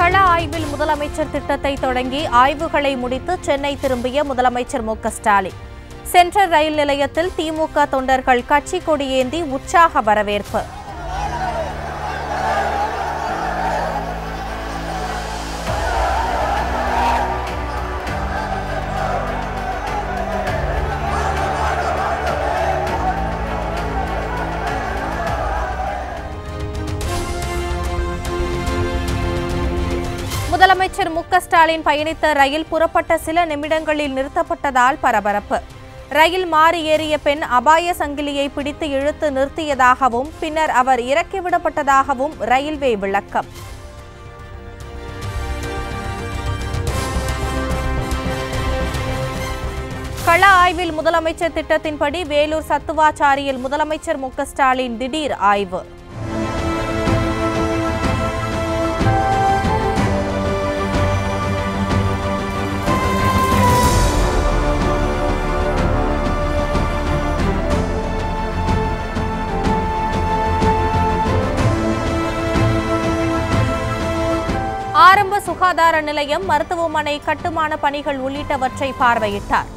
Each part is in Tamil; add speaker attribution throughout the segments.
Speaker 1: கள ஆய்வில் முதலமைச்சர் திட்டத்தை தொடங்கி ஆய்வுகளை முடித்து சென்னை திரும்பிய முதலமைச்சர் மு க ஸ்டாலின் சென்ட்ரல் ரயில் நிலையத்தில் திமுக தொண்டர்கள் கட்சி கொடியேந்தி உற்சாக வரவேற்பு முதலமைச்சர் மு க ஸ்டாலின் பயணித்த ரயில் புறப்பட்ட சில நிமிடங்களில் நிறுத்தப்பட்டதால் பரபரப்பு ரயில் மாறி ஏறிய பெண் அபாய சங்கிலியை பிடித்து இழுத்து நிறுத்தியதாகவும் பின்னர் அவர் இறக்கிவிடப்பட்டதாகவும் ரயில்வே விளக்கம் கள ஆய்வில் முதலமைச்சர் திட்டத்தின்படி வேலூர் சத்துவாச்சாரியில் முதலமைச்சர் மு க ஸ்டாலின் திடீர் ஆய்வு ஆரம்ப சுகாதார நிலையம் மருத்துவமனை கட்டுமான பணிகள் உள்ளிட்டவற்றை பார்வையிட்டார்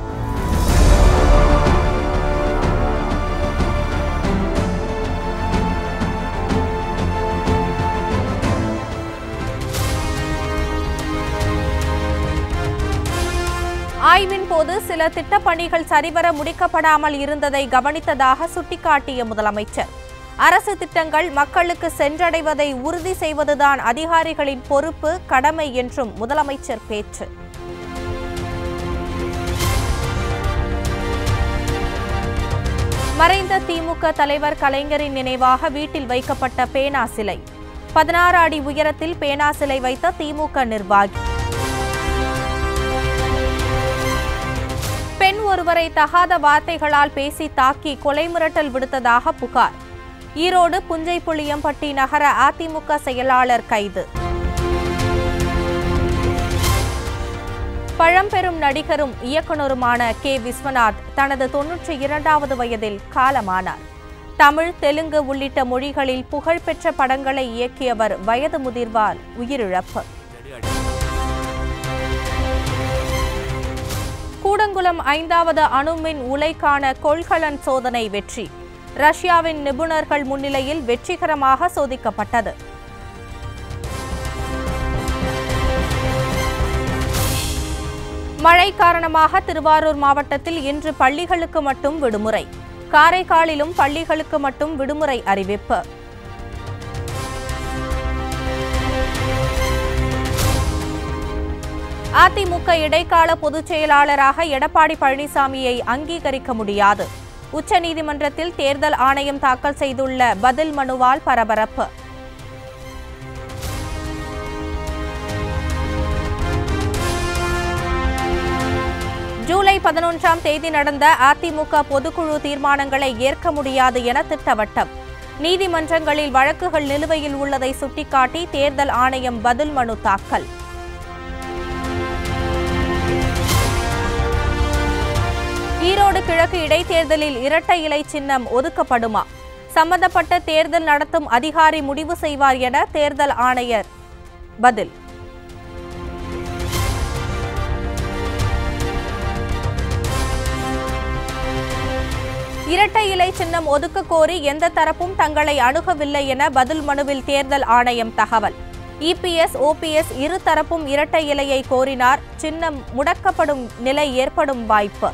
Speaker 1: ஆய்வின் போது சில திட்டப்பணிகள் சரிவர முடிக்கப்படாமல் இருந்ததை கவனித்ததாக சுட்டிக்காட்டிய முதலமைச்சர் அரசு திட்டங்கள் மக்களுக்கு சென்றடைவதை உறுதி செய்வதுதான் அதிகாரிகளின் பொறுப்பு கடமை என்றும் முதலமைச்சர் பேச்சு மறைந்த திமுக தலைவர் கலைஞரின் நினைவாக வீட்டில் வைக்கப்பட்ட பேனா சிலை பதினாறு அடி உயரத்தில் பேனா சிலை வைத்த திமுக நிர்வாகி பெண் ஒருவரை தகாத வார்த்தைகளால் பேசி தாக்கி கொலை மிரட்டல் விடுத்ததாக புகார் ஈரோடு புஞ்சை புளியம்பட்டி நகர அதிமுக செயலாளர் கைது பழம்பெரும் நடிகரும் இயக்குனருமான கே விஸ்வநாத் தனது தொன்னூற்றி இரண்டாவது வயதில் காலமானார் தமிழ் தெலுங்கு உள்ளிட்ட மொழிகளில் புகழ்பெற்ற படங்களை இயக்கியவர் வயது முதிர்வால் உயிரிழப்பு கூடங்குளம் ஐந்தாவது அணுமின் உலைக்கான கொள்கலன் சோதனை வெற்றி ரஷ்யாவின் நிபுணர்கள் முன்னிலையில் வெற்றிகரமாக சோதிக்கப்பட்டது மழை காரணமாக திருவாரூர் மாவட்டத்தில் இன்று பள்ளிகளுக்கு மட்டும் விடுமுறை காரைக்காலிலும் பள்ளிகளுக்கு மட்டும் விடுமுறை அறிவிப்பு அதிமுக இடைக்கால பொதுச் செயலாளராக எடப்பாடி பழனிசாமியை அங்கீகரிக்க முடியாது உச்சநீதிமன்றத்தில் தேர்தல் ஆணையம் தாக்கல் செய்துள்ள பதில் மனுவால் பரபரப்பு ஜூலை பதினொன்றாம் தேதி நடந்த அதிமுக பொதுக்குழு தீர்மானங்களை ஏற்க முடியாது என திட்டவட்டம் நீதிமன்றங்களில் வழக்குகள் நிலுவையில் உள்ளதை சுட்டிக்காட்டி தேர்தல் ஆணையம் பதில் மனு தாக்கல் ஈரோடு கிழக்கு இடைத்தேர்தலில் இரட்டை இலை சின்னம் ஒதுக்கப்படுமா சம்பந்தப்பட்ட தேர்தல் நடத்தும் அதிகாரி முடிவு செய்வார் என தேர்தல் ஆணையர் பதில் இரட்டை இலை சின்னம் ஒதுக்க கோரி எந்த தரப்பும் தங்களை அணுகவில்லை என பதில் மனுவில் தேர்தல் ஆணையம் தகவல் இபிஎஸ் ஓபிஎஸ் இரு தரப்பும் இரட்டை இலையை கோரினார் சின்னம் முடக்கப்படும் நிலை ஏற்படும் வாய்ப்பு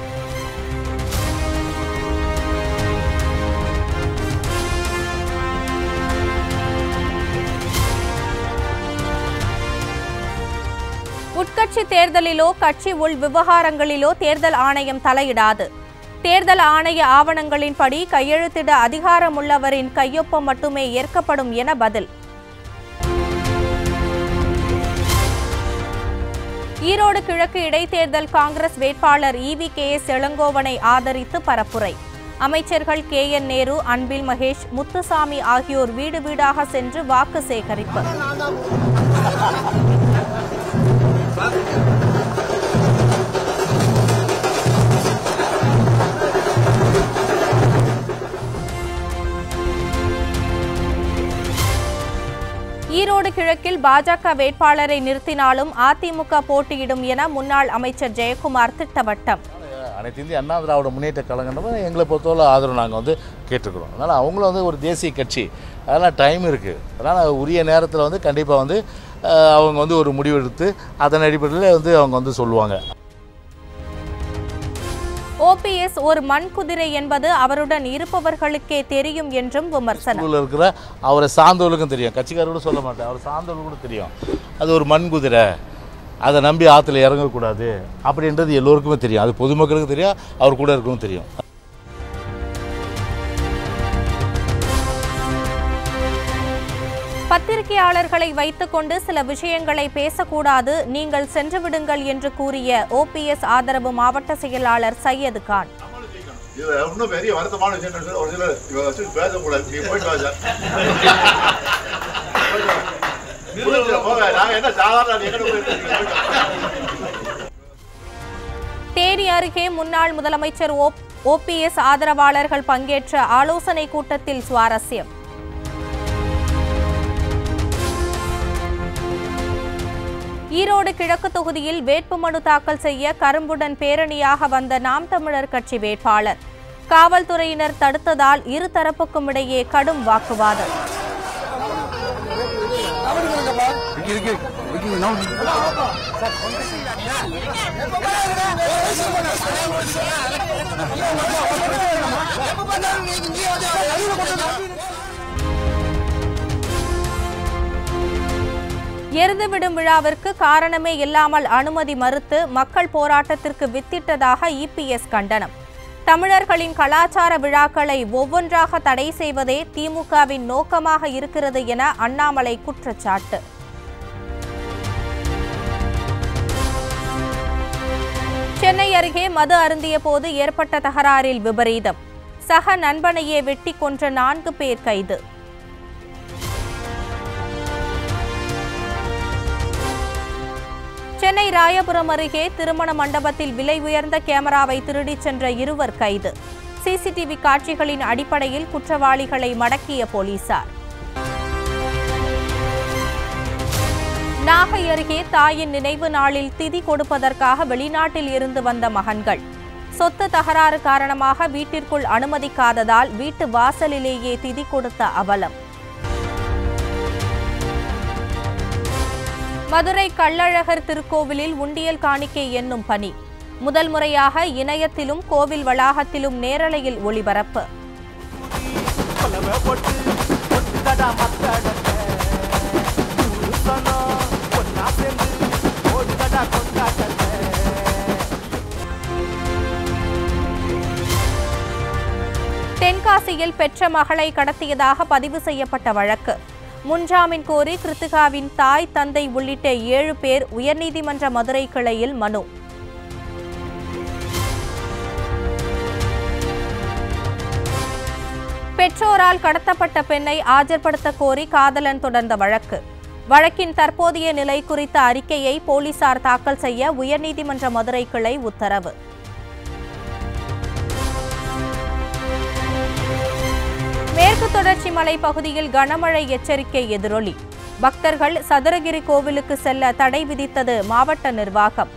Speaker 1: உட்கட்சி தேர்தலிலோ கட்சி உள் விவகாரங்களிலோ தேர்தல் ஆணையம் தலையிடாது தேர்தல் ஆணைய ஆவணங்களின்படி கையெழுத்திட அதிகாரமுள்ளவரின் கையொப்பம் மட்டுமே ஏற்கப்படும் என பதில் ஈரோடு கிழக்கு இடைத்தேர்தல் காங்கிரஸ் வேட்பாளர் இவி கே எஸ் இளங்கோவனை ஆதரித்து பரப்புரை அமைச்சர்கள் கே என் நேரு அன்பில் மகேஷ் முத்துசாமி ஆகியோர் வீடு வீடாக சென்று வாக்கு சேகரிப்பு ஈரோடு கிழக்கில் பாஜக வேட்பாளரை நிறுத்தினாலும் அதிமுக போட்டியிடும் என முன்னாள் அமைச்சர் ஜெயக்குமார் திட்டவட்டம்
Speaker 2: அனைத்து இந்திய அண்ணா திராவிட முன்னேற்ற கழகம்னு எங்களை பொறுத்தவரை ஆதரவு நாங்கள் வந்து கேட்டுக்கிறோம் அதனால் அவங்களும் வந்து ஒரு தேசிய கட்சி அதெல்லாம் டைம் இருக்குது அதனால் உரிய நேரத்தில் வந்து கண்டிப்பாக வந்து அஹ், அவங்க வந்து ஒரு முடிவெடுத்து அதன் அடிப்படையில் வந்து அவங்க வந்து சொல்லுவாங்க
Speaker 1: ஓபிஎஸ் ஒரு மண் குதிரை என்பது அவருடன் இருப்பவர்களுக்கே தெரியும் என்றும் விமர்சனம்
Speaker 2: ஊரில் இருக்கிற அவரை சார்ந்தவர்களுக்கும் தெரியும் கட்சிக்காரர்களும் சொல்ல மாட்டேன் அவரை சார்ந்தவர்களுக்கும் தெரியும் அது ஒரு மண் குதிரை அதை நம்பி ஆற்றுல இறங்கக்கூடாது அப்படின்றது எல்லோருக்குமே தெரியும் அது பொதுமக்களுக்கும் தெரியும் அவர் கூட இருக்கவும் தெரியும்
Speaker 1: பத்திரிகையாளர்களை வைத்துக்கொண்டு சில விஷயங்களை பேசக்கூடாது நீங்கள் சென்று விடுங்கள் என்று கூறிய ஓபிஎஸ் ஆதரவு மாவட்ட செயலாளர் சையது கான்
Speaker 3: இதுல இன்னும் பெரிய வருத்தமான விஷயம் என்னன்னு சொன்னா, ஒரு சிலர் இவ வச்சு பேசக்கூடாது நீங்க போயிட்டு வாங்க புரியுதுல, போங்க நாங்க என்ன சாதாரண நீங்க எங்க போயிட்டு இருக்கீங்க? போயிட்டு வாங்க.
Speaker 1: தேனி அருகே முன்னாள் முதலமைச்சர் ஓபிஎஸ் ஆதரவாளர்கள் பங்கேற்ற ஆலோசனை கூட்டத்தில் சுவாரஸ்யம் ஈரோடு கிழக்கு தொகுதியில் வேட்புமனு தாக்கல் செய்ய கரும்புடன் பேரணியாக வந்த நாம் தமிழர் கட்சி வேட்பாளர் காவல்துறையினர் தடுத்ததால் இரு தரப்புக்கும் இடையே கடும் வாக்குவாதம் எருதுவிடும் விழாவிற்கு காரணமே இல்லாமல் அனுமதி மறுத்து மக்கள் போராட்டத்திற்கு வித்திட்டதாக இபிஎஸ் கண்டனம் தமிழர்களின் கலாச்சார விழாக்களை ஒவ்வொன்றாக தடை செய்வதே திமுகவின் நோக்கமாக இருக்கிறது என அண்ணாமலை குற்றச்சாட்டு சென்னை அருகே மது அருந்திய போது ஏற்பட்ட தகராறில் விபரீதம் சக நண்பனையே வெட்டி கொன்ற நான்கு பேர் கைது சென்னை ராயபுரம் அருகே திருமண மண்டபத்தில் விலை உயர்ந்த கேமராவை திருடிச் சென்ற இருவர் கைது சிசிடிவி காட்சிகளின் அடிப்படையில் குற்றவாளிகளை மடக்கிய போலீசார் நாகை அருகே தாயின் நினைவு நாளில் திதி கொடுப்பதற்காக வெளிநாட்டில் இருந்து வந்த மகன்கள் சொத்து தகராறு காரணமாக வீட்டிற்குள் அனுமதிக்காததால் வீட்டு வாசலிலேயே திதி கொடுத்த அவலம் மதுரை கள்ளழகர் திருக்கோவிலில் உண்டியல் காணிக்கை என்னும் பணி முதல் முறையாக இணையத்திலும் கோவில் வளாகத்திலும் நேரலையில் ஒளிபரப்பு தென்காசியில் பெற்ற மகளை கடத்தியதாக பதிவு செய்யப்பட்ட வழக்கு முன்ஜாமீன் கோரி கிருத்திகாவின் தாய் தந்தை உள்ளிட்ட ஏழு பேர் உயர்நீதிமன்ற மதுரை கிளையில் மனு பெற்றோரால் கடத்தப்பட்ட பெண்ணை ஆஜர்படுத்த கோரி காதலன் தொடர்ந்த வழக்கு வழக்கின் தற்போதைய நிலை குறித்த அறிக்கையை போலீசார் தாக்கல் செய்ய உயர்நீதிமன்ற மதுரை கிளை உத்தரவு மேற்கு தொடர்ச்சி மலை பகுதியில் கனமழை எச்சரிக்கை எதிரொலி பக்தர்கள் சதுரகிரி கோவிலுக்கு செல்ல தடை விதித்தது மாவட்ட நிர்வாகம்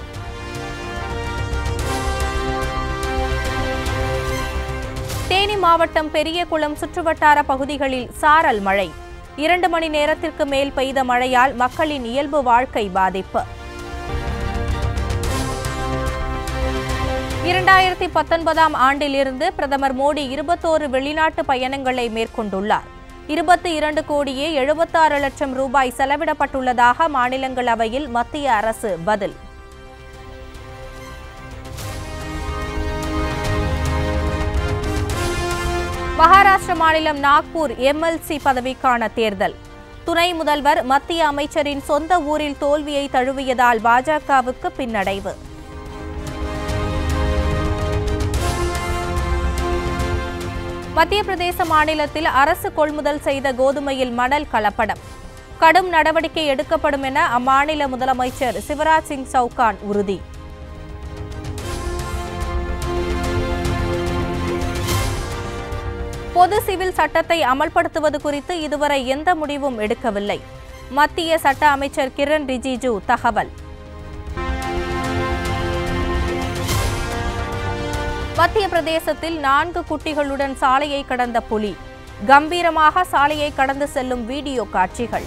Speaker 1: தேனி மாவட்டம் பெரியகுளம் சுற்றுவட்டார பகுதிகளில் சாரல் மழை இரண்டு மணி நேரத்திற்கு மேல் பெய்த மழையால் மக்களின் இயல்பு வாழ்க்கை பாதிப்பு இரண்டாயிரத்தி பத்தொன்பதாம் ஆண்டிலிருந்து பிரதமர் மோடி இருபத்தோரு வெளிநாட்டு பயணங்களை மேற்கொண்டுள்ளார் இருபத்தி இரண்டு கோடியே எழுபத்தாறு லட்சம் ரூபாய் செலவிடப்பட்டுள்ளதாக மாநிலங்களவையில் மத்திய அரசு பதில் மகாராஷ்டிர மாநிலம் நாக்பூர் எம்எல்சி பதவிக்கான தேர்தல் துணை முதல்வர் மத்திய அமைச்சரின் சொந்த ஊரில் தோல்வியை தழுவியதால் பாஜகவுக்கு பின்னடைவு மத்திய பிரதேச மாநிலத்தில் அரசு கொள்முதல் செய்த கோதுமையில் மணல் கலப்படம் கடும் நடவடிக்கை எடுக்கப்படும் என அம்மாநில முதலமைச்சர் சிவராஜ் சிங் சவுகான் உறுதி பொது சிவில் சட்டத்தை அமல்படுத்துவது குறித்து இதுவரை எந்த முடிவும் எடுக்கவில்லை மத்திய சட்ட அமைச்சர் கிரண் ரிஜிஜு தகவல் மத்திய பிரதேசத்தில் நான்கு குட்டிகளுடன் சாலையை கடந்த புலி கம்பீரமாக சாலையை கடந்து செல்லும் வீடியோ காட்சிகள்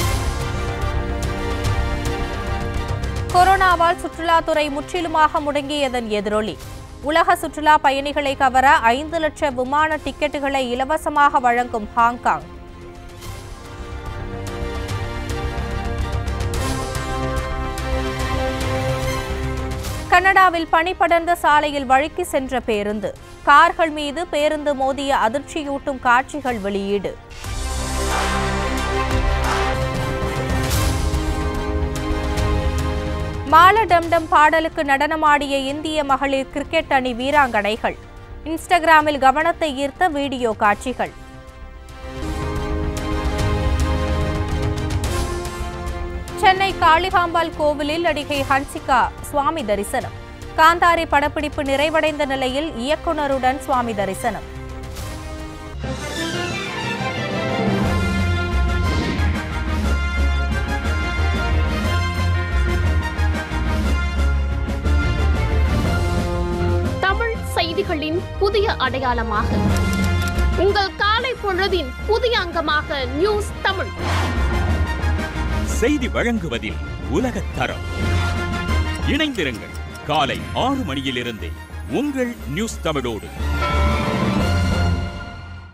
Speaker 1: கொரோனாவால் சுற்றுலாத்துறை முற்றிலுமாக முடங்கியதன் எதிரொலி உலக சுற்றுலா பயணிகளை கவர ஐந்து லட்ச விமான டிக்கெட்டுகளை இலவசமாக வழங்கும் ஹாங்காங் கனடாவில் பனிபடர்ந்த சாலையில் வழுக்கி சென்ற பேருந்து கார்கள் மீது பேருந்து மோதிய அதிர்ச்சியூட்டும் காட்சிகள் வெளியீடு மால டம்டம் பாடலுக்கு நடனமாடிய இந்திய மகளிர் கிரிக்கெட் அணி வீராங்கனைகள் இன்ஸ்டாகிராமில் கவனத்தை ஈர்த்த வீடியோ காட்சிகள் சென்னை காளிகாம்பாள் கோவிலில் நடிகை ஹன்சிகா சுவாமி தரிசனம் காந்தாரி படப்பிடிப்பு நிறைவடைந்த நிலையில் இயக்குனருடன் சுவாமி தரிசனம்
Speaker 4: தமிழ் செய்திகளின் புதிய அடையாளமாக உங்கள் காலை பொழுதின் புதிய அங்கமாக நியூஸ் தமிழ்
Speaker 5: செய்தி வழங்குவதில் உலகத் தரம் இணைந்திருங்கள் காலை ஆறு மணியிலிருந்தே உங்கள் நியூஸ் தமிழோடு